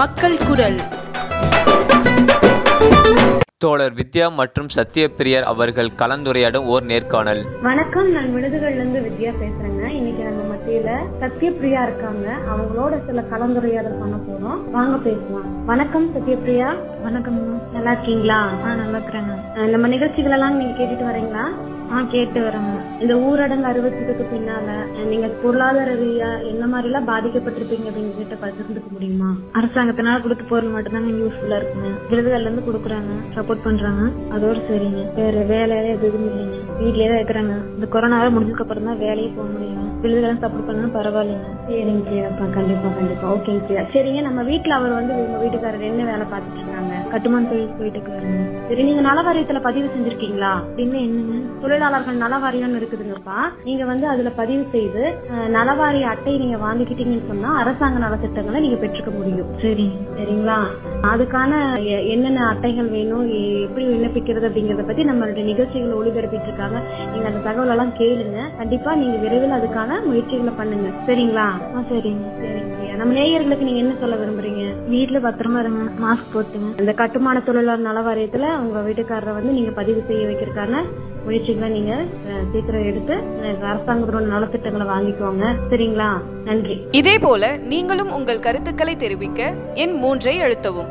மக்கள் குரல் தோழர் வித்யா மற்றும் சத்யபிரியர் அவர்கள் கலந்துரையாடும் ஓர் நேர்காணல் வணக்கம் நான் விழுதுகள்ல இருந்து வித்யா பேசுறேங்க இன்னைக்கு நம்ம மத்தியில சத்யபிரியா இருக்காங்க அவங்களோட சில கலந்துரையாடல் பண்ண போறோம் வாங்க பேசலாம் வணக்கம் சத்யபிரியா வணக்கம் நல்லா இருக்கீங்களா நல்லா இருக்கிறேங்க நம்ம நிகழ்ச்சிகள் எல்லாம் நீங்க கேட்டுட்டு வரீங்களா ஆ கேட்டு வரேங்க இந்த ஊரடங்கு அறிவிச்சதுக்கு பின்னால அஹ், நீங்க பொருளாதார ரீதியா என்ன மாதிரி எல்லாம் பாதிக்கப்பட்டிருப்பீங்க அப்படிங்க கிட்ட பகிர்ந்துக்க முடியுமா அரசாங்கத்தினால கொடுத்த பொருள் மட்டும்தாங்க யூஸ்ஃபுல்லா இருக்குங்க விருதுகள்ல இருந்து கொடுக்குறாங்க சப்போர்ட் பண்றாங்க அதோட சரிங்க வேற வேலையில எதுவும் இல்லைங்க வீட்லயே தான் இருக்கிறாங்க இந்த கொரோனாவை முடிஞ்சதுக்கு அப்புறம் தான் வேலையே போக முடியுங்க விருதுகளும் சப்போர்ட் பண்ணணும் பரவாயில்லைங்க சரிங்க பிரியாப்பா கண்டிப்பா கண்டிப்பா ஓகேங்க பிரியா சரிங்க நம்ம வீட்ல அவர் வந்து உங்க வீட்டுக்காரர் என்ன வேலை பார்த்துட்டு இருக்காங்க கட்டுமான தொழில் போயிட்டு இருக்காருங்க சரி நீங்க நல வாரியத்துல பதிவு செஞ்சிருக்கீங்களா அப்படின்னு என்னங்க தொழிலாளர்கள் நல வாரியம்னு இருக்குதுங்கப்பா நீங்க வந்து அதுல பதிவு செய்து அஹ், நலவாரிய அட்டை நீங்க வாங்கிக்கிட்டீங்கன்னு சொன்னா அரசாங்க நலத்திட்டங்களை நீங்க பெற்றுக்க முடியும் சரி சரிங்களா அதுக்கான எ- என்னென்ன அட்டைகள் வேணும் எ- எப்படி விண்ணப்பிக்கிறது அப்படிங்கறத பத்தி நம்மளுடைய நிகழ்ச்சிகளை ஒளிபரப்பிட்டு இருக்காங்க நீங்க அந்த தகவல் எல்லாம் கேளுங்க கண்டிப்பா நீங்க விரைவில் அதுக்கான முயற்சிகளை பண்ணுங்க சரிங்களா சரிங்க சரிங்க நம்ம நேயர்களுக்கு நீங்க என்ன சொல்ல விரும்புறீங்க வீட்டுல பத்திரமா இருங்க மாஸ்க் போட்டுங்க இந்த கட்டுமான தொழிலாளர் நல வாரியத்துல உங்க வீட்டுக்காரரை வந்து நீங்க பதிவு செய்ய வைக்கிறதுக்கான முயற்சிகளை நீங்க அஹ், சீக்கிரம் எடுத்து அஹ், அரசாங்கத்தோட நலத்திட்டங்களை வாங்கிக்கோங்க சரிங்களா நன்றி இதேபோல நீங்களும் உங்கள் கருத்துக்களை தெரிவிக்க எண் மூன்றை அழுத்தவும்